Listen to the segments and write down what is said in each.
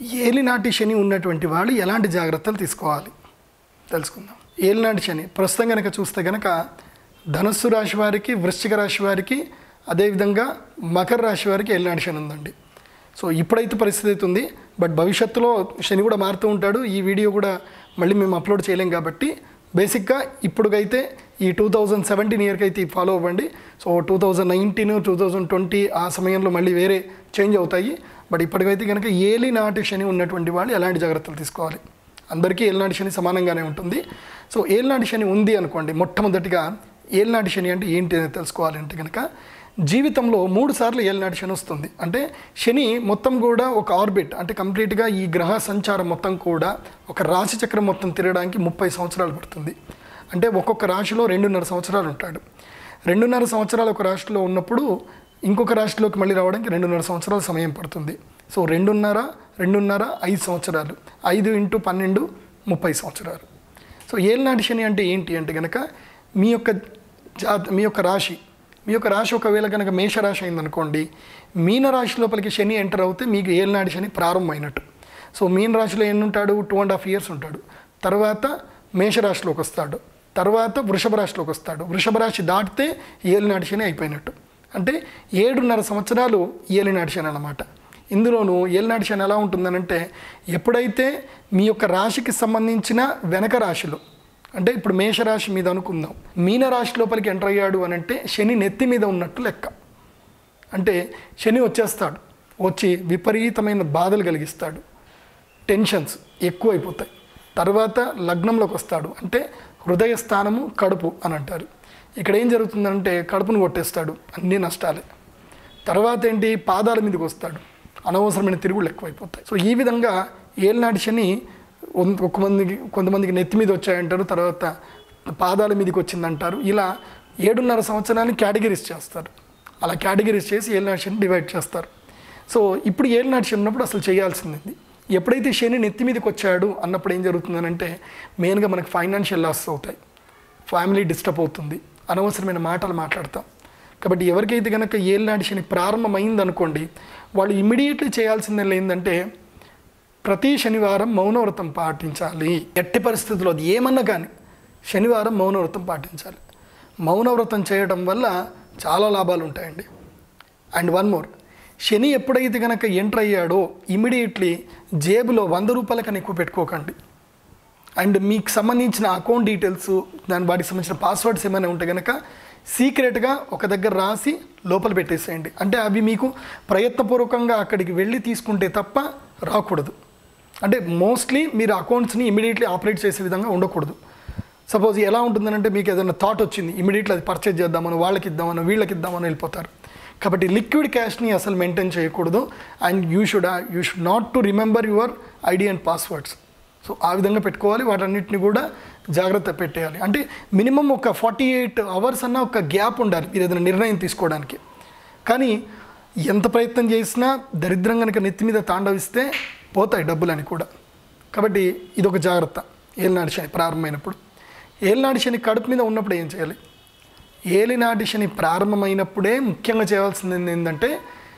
ఏలినాటి శని ఉన్నటువంటి వాళ్ళు ఎలాంటి జాగ్రత్తలు తీసుకోవాలి తెలుసుకుందాం ఏలినాటి శని ప్రస్తుతం కనుక చూస్తే కనుక ధనస్సు రాశి వారికి వృశ్చిక రాశి వారికి అదేవిధంగా మకర రాశి వారికి ఏలినాటి శని ఉందండి సో ఇప్పుడైతే పరిస్థితి అయితే ఉంది బట్ భవిష్యత్తులో శని కూడా మారుతూ ఉంటాడు ఈ వీడియో కూడా మళ్ళీ మేము అప్లోడ్ చేయలేం కాబట్టి బేసిక్గా ఇప్పుడుకైతే ఈ టూ థౌజండ్ సెవెంటీన్ ఇయర్కి అయితే ఫాలో అవ్వండి so two thousand nineteen two thousand twenty ఆ సమయంలో మళ్ళీ వేరే చేంజ్ అవుతాయి బట్ ఇప్పటికైతే కనుక ఏలి నాటి శని ఉన్నటువంటి వాళ్ళు ఎలాంటి జాగ్రత్తలు తీసుకోవాలి అందరికీ ఏలినాటి శని సమానంగానే ఉంటుంది సో ఏలినాటి శని ఉంది అనుకోండి మొట్టమొదటిగా ఏలినాటి శని అంటే ఏంటి అని తెలుసుకోవాలంటే కనుక జీవితంలో మూడు సార్లు ఏలినాటి శని వస్తుంది అంటే శని మొత్తం కూడా ఒక ఆర్బిట్ అంటే కంప్లీట్గా ఈ గ్రహ సంచారం మొత్తం కూడా ఒక రాశి చక్రం మొత్తం తిరగడానికి ముప్పై సంవత్సరాలు పడుతుంది అంటే ఒక్కొక్క రాశిలో రెండున్నర సంవత్సరాలు ఉంటాడు రెండున్నర సంవత్సరాలు ఒక రాశిలో ఉన్నప్పుడు ఇంకొక రాశిలోకి మళ్ళీ రావడానికి రెండున్నర సంవత్సరాల సమయం పడుతుంది సో రెండున్నర రెండున్నర ఐదు సంవత్సరాలు ఐదు ఇంటూ పన్నెండు ముప్పై సంవత్సరాలు సో ఏలినాటి శని అంటే ఏంటి అంటే కనుక మీ యొక్క జాత మీ యొక్క రాశి మీ యొక్క రాశి ఒకవేళ కనుక మేషరాశి అయిందనుకోండి మీన రాశి లోపలికి శని ఎంటర్ అవుతే మీకు ఏలినాటి శని ప్రారంభమైనట్టు సో మీన రాశిలో ఎన్ని ఉంటాడు టూ అండ్ హాఫ్ ఇయర్స్ ఉంటాడు తర్వాత మేషరాశిలోకి వస్తాడు తర్వాత వృషభ రాశిలోకి వస్తాడు వృషభ రాశి దాటితే ఏలినాటి శని అయిపోయినట్టు అంటే ఏడున్నర సంవత్సరాలు ఏలినాటి శని అన్నమాట ఇందులోనూ ఏలినాటి శని ఎలా ఉంటుందనంటే ఎప్పుడైతే మీ యొక్క రాశికి సంబంధించిన వెనక రాశిలో అంటే ఇప్పుడు మేషరాశి మీద అనుకుందాం మీన రాశి లోపలికి ఎంటర్ అయ్యాడు అని అంటే శని నెత్తి మీద ఉన్నట్టు లెక్క అంటే శని వచ్చేస్తాడు వచ్చి విపరీతమైన బాధలు కలిగిస్తాడు టెన్షన్స్ ఎక్కువైపోతాయి తర్వాత లగ్నంలోకి వస్తాడు అంటే హృదయ స్థానము కడుపు అని అంటారు ఇక్కడ ఏం జరుగుతుందంటే కడుపును కొట్టేస్తాడు అన్ని నష్టాలే తర్వాత ఏంటి పాదాల మీదకి వస్తాడు అనవసరమైన తిరుగుళ్ళు ఎక్కువైపోతాయి సో ఈ విధంగా ఏలినాటి శని ఒన్- ఒక మందికి కొంతమందికి నెత్తి మీద వచ్చాయంటారు తర్వాత పాదాల మీదకి వచ్చిందంటారు ఇలా ఏడున్నర సంవత్సరాన్ని కేటగిరీస్ చేస్తారు అలా కేటగిరీస్ చేసి ఏలినాటి శని డివైడ్ చేస్తారు సో ఇప్పుడు ఏలినాటి శని ఉన్నప్పుడు అసలు చేయాల్సింది ఎప్పుడైతే శని నెత్తి మీదకి వచ్చాడు అన్నప్పుడు ఏం జరుగుతుందనంటే మెయిన్గా మనకు ఫైనాన్షియల్ లాస్ అవుతాయి ఫ్యామిలీ డిస్టర్బ్ అవుతుంది అనవసరమైన మాటలు మాట్లాడతాం కాబట్టి ఎవరికైతే కనుక ఏలినాటి శని ప్రారంభమైంది అనుకోండి వాళ్ళు ఇమ్మీడియట్లీ చేయాల్సింది ఏంటంటే ప్రతి శనివారం మౌనవ్రతం పాటించాలి ఎట్టి పరిస్థితుల్లో అది ఏమన్నా కానీ శనివారం మౌనవ్రతం పాటించాలి మౌనవ్రతం చేయడం వల్ల చాలా లాభాలు ఉంటాయండి అండ్ వన్ మోర్ శని ఎప్పుడైతే కనుక ఎంటర్ అయ్యాడో ఇమీడియట్లీ జేబులో వంద రూపాయల కన్నా ఎక్కువ పెట్టుకోకండి అండ్ మీకు సంబంధించిన అకౌంట్ డీటెయిల్స్ దాని వాటికి సంబంధించిన పాస్వర్డ్స్ ఏమైనా ఉంటే కనుక సీక్రెట్గా ఒక దగ్గర రాసి లోపల పెట్టేసేయండి అంటే అవి మీకు ప్రయత్నపూర్వకంగా అక్కడికి వెళ్ళి తీసుకుంటే తప్ప రాకూడదు అంటే మోస్ట్లీ మీరు అకౌంట్స్ని ఇమీడియట్లీ ఆపరేట్ చేసే విధంగా ఉండకూడదు సపోజ్ ఎలా ఉంటుందంటే మీకు ఏదైనా థాట్ వచ్చింది ఇమీడియట్లీ అది పర్చేజ్ చేద్దామని వాళ్ళకి ఇద్దామని వీళ్ళకి ఇద్దామని వెళ్ళిపోతారు కాబట్టి లిక్విడ్ క్యాష్ని అసలు మెయింటైన్ చేయకూడదు and you should you should not to remember your ID and passwords so ఆ విధంగా పెట్టుకోవాలి వాటన్నిటిని కూడా జాగ్రత్త పెట్టేయాలి అంటే మినిమం ఒక ఫార్టీ ఎయిట్ అవర్స్ అన్న ఒక గ్యాప్ ఉండాలి మీరు ఏదైనా నిర్ణయం తీసుకోవడానికి కానీ ఎంత ప్రయత్నం చేసినా దరిద్రం కనుక నెత్తి మీద తాండవిస్తే పోతాయి డబ్బులని కూడా కాబట్టి ఇది ఒక జాగ్రత్త ఏలినాటి శని ప్రారంభమైనప్పుడు ఏలినాటి శని కడుపు మీద ఉన్నప్పుడు ఏం చేయాలి ఏలినాటి శని ప్రారంభమైనప్పుడే ముఖ్యంగా చేయాల్సింది ఏంటంటే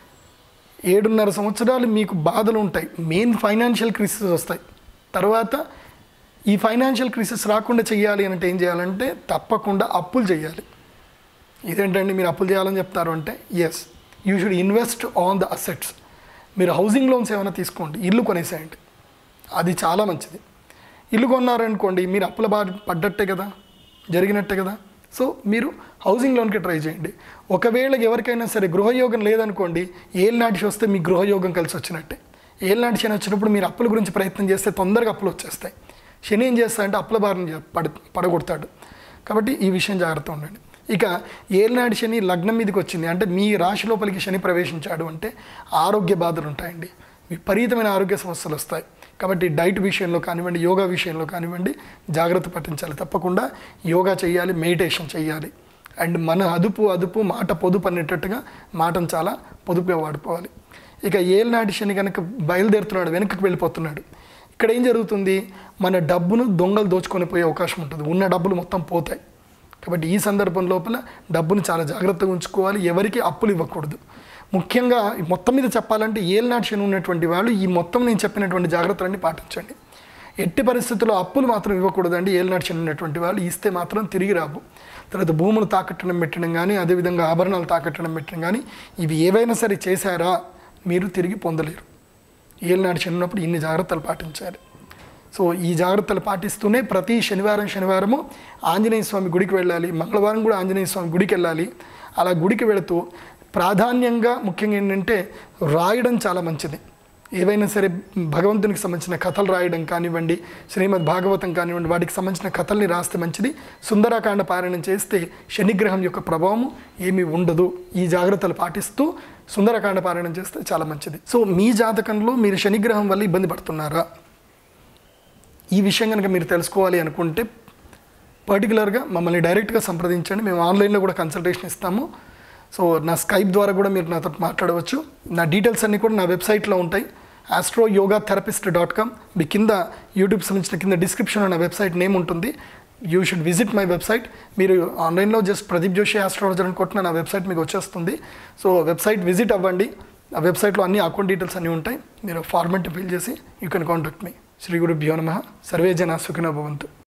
ఏడున్నర సంవత్సరాలు మీకు బాధలు ఉంటాయి మెయిన్ ఫైనాన్షియల్ క్రిసిస్ వస్తాయి తర్వాత ఈ ఫైనాన్షియల్ క్రిసిస్ రాకుండా చేయాలి అంటే ఏం చేయాలంటే తప్పకుండా అప్పులు చేయాలి ఇదేంటండి మీరు అప్పులు చేయాలని చెప్తారు అంటే yes you should invest on the assets మీరు హౌసింగ్ లోన్స్ ఏమైనా తీసుకోండి ఇల్లు కొనేసేయండి అది చాలా మంచిది ఇల్లు కొన్నారనుకోండి మీరు అప్పుల బాధ పడ్డట్టే కదా జరిగినట్టే కదా సో మీరు హౌసింగ్ లోన్కి ట్రై చేయండి ఒకవేళ ఎవరికైనా సరే గృహయోగం లేదనుకోండి ఏలినాటి వస్తే మీ గృహయోగం కలిసి వచ్చినట్టే ఏలినాటి శని వచ్చినప్పుడు మీరు అప్పుల గురించి ప్రయత్నం చేస్తే తొందరగా అప్పులు వచ్చేస్తాయి శని ఏం చేస్తాడంటే అప్పుల బారిన పడ పడగొడతాడు కాబట్టి ఈ విషయం జాగ్రత్త ఉండండి ఇక ఏలినాటి శని లగ్నం మీదకి వచ్చింది అంటే మీ రాశి లోపలికి శని ప్రవేశించాడు అంటే ఆరోగ్య బాధలు ఉంటాయండి విపరీతమైన ఆరోగ్య సమస్యలు వస్తాయి కాబట్టి డైట్ విషయంలో కానివ్వండి యోగా విషయంలో కానివ్వండి జాగ్రత్త పట్టించాలి తప్పకుండా యోగా చేయాలి మెడిటేషన్ చేయాలి అండ్ మన అదుపు అదుపు మాట పొదుపు అనేటట్టుగా మాటను చాలా పొదుపుగా వాడుకోవాలి ఇక ఏలినాటి శని కనుక బయలుదేరుతున్నాడు వెనక్కి వెళ్ళిపోతున్నాడు ఇక్కడ ఏం జరుగుతుంది మన డబ్బును దొంగలు దోచుకొని పోయే అవకాశం ఉంటుంది ఉన్న డబ్బులు మొత్తం పోతాయి కాబట్టి ఈ సందర్భం లోపల డబ్బును చాలా జాగ్రత్తగా ఉంచుకోవాలి ఎవరికి అప్పులు ఇవ్వకూడదు ముఖ్యంగా ఈ మొత్తం మీద చెప్పాలంటే ఏలినాటి శని ఉన్నటువంటి వాళ్ళు ఈ మొత్తం నేను చెప్పినటువంటి జాగ్రత్తలన్నీ పాటించండి ఎట్టి పరిస్థితుల్లో అప్పులు మాత్రం ఇవ్వకూడదండి ఏలినాటి శని ఉన్నటువంటి వాళ్ళు ఇస్తే మాత్రం తిరిగి రావు తర్వాత భూములు తాకట్టడం పెట్టడం కానీ అదేవిధంగా ఆభరణాలు తాకట్టడం పెట్టడం కానీ ఇవి ఏవైనా సరే చేశారా మీరు తిరిగి పొందలేరు ఏలినాటి శని ఉన్నప్పుడు ఇన్ని జాగ్రత్తలు పాటించాలి సో ఈ జాగ్రత్తలు పాటిస్తూనే ప్రతి శనివారం శనివారము ఆంజనేయ స్వామి గుడికి వెళ్ళాలి మంగళవారం కూడా ఆంజనేయ స్వామి గుడికి వెళ్ళాలి అలా గుడికి వెళుతూ ప్రాధాన్యంగా ముఖ్యంగా ఏంటంటే రాయడం చాలా మంచిది ఏవైనా సరే భగవంతునికి సంబంధించిన కథలు రాయడం కానివ్వండి శ్రీమద్ భాగవతం కానివ్వండి వాటికి సంబంధించిన కథల్ని రాస్తే మంచిది సుందరకాండ పారాయణం చేస్తే శనిగ్రహం యొక్క ప్రభావం ఏమీ ఉండదు ఈ జాగ్రత్తలు పాటిస్తూ సుందరకాండ పారాయణం చేస్తే చాలా మంచిది సో మీ జాతకంలో మీరు శనిగ్రహం వల్ల ఇబ్బంది పడుతున్నారా ఈ విషయం కనుక మీరు తెలుసుకోవాలి అనుకుంటే పర్టికులర్గా మమ్మల్ని డైరెక్ట్గా సంప్రదించండి మేము ఆన్లైన్లో కూడా కన్సల్టేషన్ ఇస్తాము సో నా స్కైప్ ద్వారా కూడా మీరు నాతో మాట్లాడవచ్చు నా డీటెయిల్స్ అన్నీ కూడా నా వెబ్సైట్లో ఉంటాయి astro yoga therapist dot com మీ కింద యూట్యూబ్ సంబంధించిన కింద డిస్క్రిప్షన్లో నా వెబ్సైట్ నేమ్ ఉంటుంది you should visit my website మీరు ఆన్లైన్లో జస్ట్ ప్రదీప్ జోషి ఆస్ట్రాలజర్ అని కొట్టిన నా వెబ్సైట్ మీకు వచ్చేస్తుంది సో వెబ్సైట్ విజిట్ అవ్వండి ఆ వెబ్సైట్లో అన్ని అకౌంట్ డీటెయిల్స్ అన్నీ ఉంటాయి మీరు ఫార్మెట్ ఫిల్ చేసి you can contact me Shri గురుభ్యో నమ సర్వే జన సుఖినో భవంతు